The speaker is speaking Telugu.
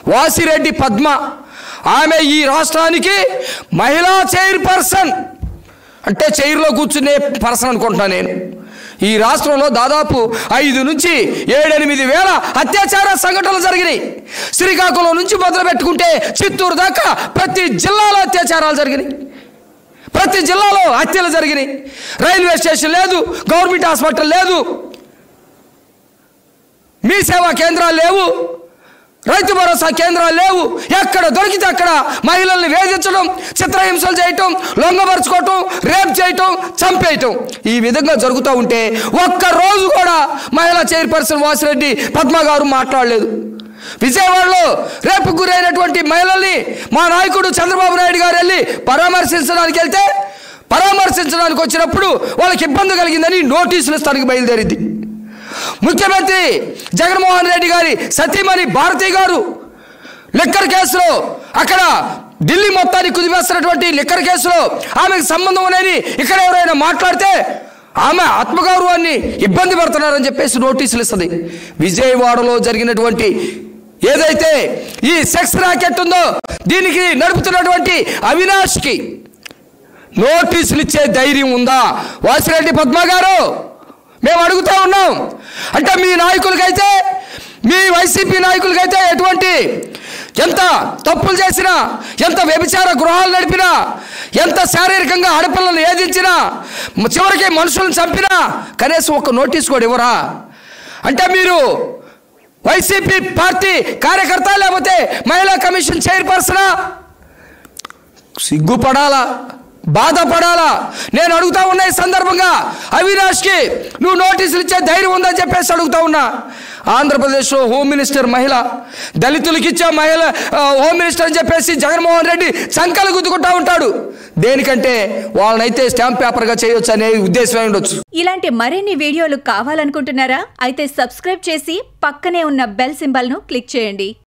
వాసిరెడ్డి పద్మ ఆమె ఈ రాష్ట్రానికి మహిళా చైర్పర్సన్ అంటే చైర్లో కూర్చునే పర్సన్ అనుకుంటున్నా నేను ఈ రాష్ట్రంలో దాదాపు ఐదు నుంచి ఏడెనిమిది వేల అత్యాచార సంఘటనలు జరిగినాయి శ్రీకాకుళం నుంచి మొదలు పెట్టుకుంటే చిత్తూరు దాకా ప్రతి జిల్లాలో అత్యాచారాలు జరిగినాయి ప్రతి జిల్లాలో హత్యలు జరిగినాయి రైల్వే స్టేషన్ లేదు గవర్నమెంట్ హాస్పిటల్ లేదు మీ సేవా కేంద్రాలు లేవు రైతు భరోసా కేంద్రాలు లేవు ఎక్కడ దొరికితే అక్కడ మహిళల్ని వేధించడం చిత్రహింసలు చేయటం లొంగపరుచుకోవటం రేప్ చేయటం చంపేయటం ఈ విధంగా జరుగుతూ ఉంటే ఒక్క రోజు కూడా మహిళా చైర్పర్సన్ వాసిరెడ్డి పద్మ గారు మాట్లాడలేదు విజయవాడలో రేపు గురైనటువంటి మహిళల్ని మా నాయకుడు చంద్రబాబు నాయుడు గారు వెళ్ళి పరామర్శించడానికి వెళ్తే పరామర్శించడానికి వచ్చినప్పుడు వాళ్ళకి ఇబ్బంది కలిగిందని నోటీసులు ఇస్తానికి బయలుదేరింది ముఖ్యమంత్రి జగన్మోహన్ రెడ్డి గారి సతీమణి భారతి గారు లిక్కర్ కేసులో అక్కడ ఢిల్లీ మొత్తాన్ని కుదిపేస్తున్నటువంటి లిక్కర్ కేసులో ఆమెకు సంబంధం అనేది ఇక్కడ ఎవరైనా మాట్లాడితే ఆమె ఆత్మగౌరవాన్ని ఇబ్బంది పడుతున్నారని చెప్పేసి నోటీసులు ఇస్తుంది విజయవాడలో జరిగినటువంటి ఏదైతే ఈ సెక్స్ ర్యాకెట్ ఉందో దీనికి నడుపుతున్నటువంటి అవినాష్కి నోటీసులు ఇచ్చే ధైర్యం ఉందా వాసిరెడ్డి పద్మ గారు మేము అడుగుతా ఉన్నాం అంటే మీ నాయకులకైతే మీ వైసీపీ నాయకులకైతే ఎటువంటి ఎంత తప్పులు చేసినా ఎంత వ్యభిచార గృహాలు నడిపినా ఎంత శారీరకంగా ఆడపిల్లలను ఏదించినా చివరికి మనుషులను చంపినా కనీసం ఒక నోటీస్ కూడా ఇవ్వరా అంటే మీరు వైసీపీ పార్టీ కార్యకర్త లేకపోతే మహిళా కమిషన్ చైర్పర్సనా సిగ్గుపడాలా బాధపడాలా నేను అడుగుతా ఉన్నా ఈ సందర్భంగా అవినాష్కి నువ్వు నోటీసులు ఇచ్చే ధైర్యం ఉందని చెప్పేసి అడుగుతా ఉన్నా ఆంధ్రప్రదేశ్లో హోమ్ మినిస్టర్ మహిళ దళితులకి ఇచ్చే మహిళ ఆ, హోమ్ మినిస్టర్ అని చెప్పేసి జగన్మోహన్ రెడ్డి సంకలు గుద్దుకుంటా ఉంటాడు దేనికంటే వాళ్ళనైతే స్టాంప్ పేపర్గా చేయొచ్చు అనే ఉద్దేశమే ఉండొచ్చు ఇలాంటి మరిన్ని వీడియోలు కావాలనుకుంటున్నారా అయితే సబ్స్క్రైబ్ చేసి పక్కనే ఉన్న బెల్ సింబల్ను క్లిక్ చేయండి